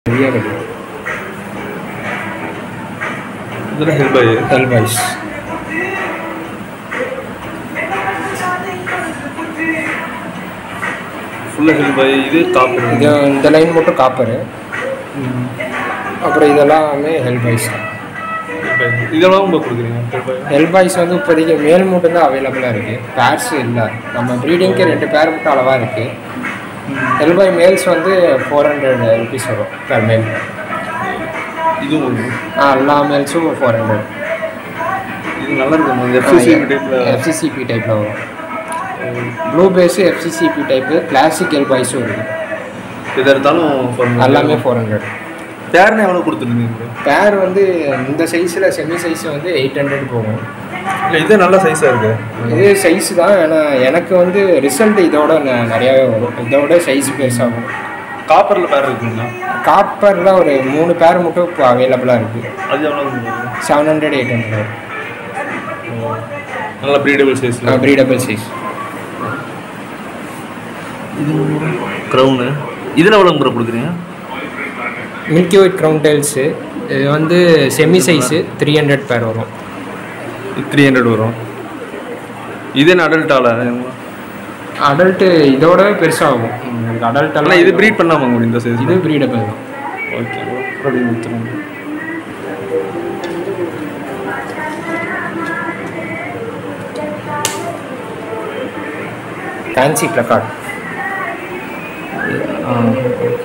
நிறைய கிடைக்கும் இதெல்லாம் ஹெல்ப் ஆகி ஹெல்ப் வைஸ் ஃபுல்லாக ஹெல்ப் ஆகி இது காப்பர் இது இந்த லைன் மட்டும் காப்பரு அப்புறம் இதெல்லாமே ஹெல்ப் வைஸ் இதெல்லாம் உங்களுக்கு கொடுக்குறீங்க ஹெல்ப் ஆகி ஹெல்ப் வைஸ் வந்து இப்போதைக்கு மேல் மட்டும் தான் அவைலபிளாக இருக்குது பேர்ஸ் இல்லை நம்ம ப்ரீடிங்க்கு ரெண்டு பேர் மட்டும் அளவாக இருக்குது ஹெல்ப் பை மேல்ஸ் வந்து ஃபோர் ஹண்ட்ரட் ருபீஸ் வரும் பெர் மேல் இதுவும் உங்களுக்கு. ஆ எல்லா மேல்ஸும் ஃபோர் ஹண்ட்ரட் இது நல்லா இருக்கும் இந்த எஃப்சிசி டைப்பில் எஃப்சிசிபி டைப்பில் வரும் blue base FCCB type classic ஹெல்ப் வைஸும் இருக்குது எதாக இருந்தாலும் for- எல்லாமே ஃபோர் ஹண்ட்ரட் பேர்னு எவ்வளோ கொடுத்துருந்தீங்க பேர் வந்து இந்த சைஸில் செமி சைஸ் வந்து எயிட் ஹண்ட்ரட் போகும் இல்லை இது நல்ல சைஸாக இருக்கு இது சைஸ் தான் ஆனால் எனக்கு வந்து ரிசல்ட் இதோட ந- நிறையாவே வரும் இதோட சைஸ் பெருசாகும் காப்பரில் பேர் இருக்குங்களா காப்பரில் ஒரு மூணு பேர் மட்டும் இப்போ அவைலபிளாக இருக்குது அது எவ்வளோ செவன் ஹண்ட்ரட் எயிட் ஹண்ட்ரட் நல்ல ப்ரீடபிள் சைஸில் ப்ரீடபிள் சைஸ் க்ரௌனு இதில் எவ்வளோ ப்ரோ கொடுக்குறீங்க மில்கி ஒயிட் க்ரௌன் டைல்ஸு இது வந்து செமி சைஸு த்ரீ ஹண்ட்ரட் பேர் வரும் த்ரீ ஹண்ட்ரட் வரும் இது என்ன அடல்ட்டால அடல்ட்டு இதோட பெருசாகும் உங்களுக்கு அடல்ட் ஆனால் இது ப்ரீட் பண்ணாமல் முடியும் இந்த சைஸ் இது ப்ரீடபிள் தான் ஓகே அப்படி கொடுத்துருங்க ஃபேன்சி ப்ளக்கார்ட் ஆ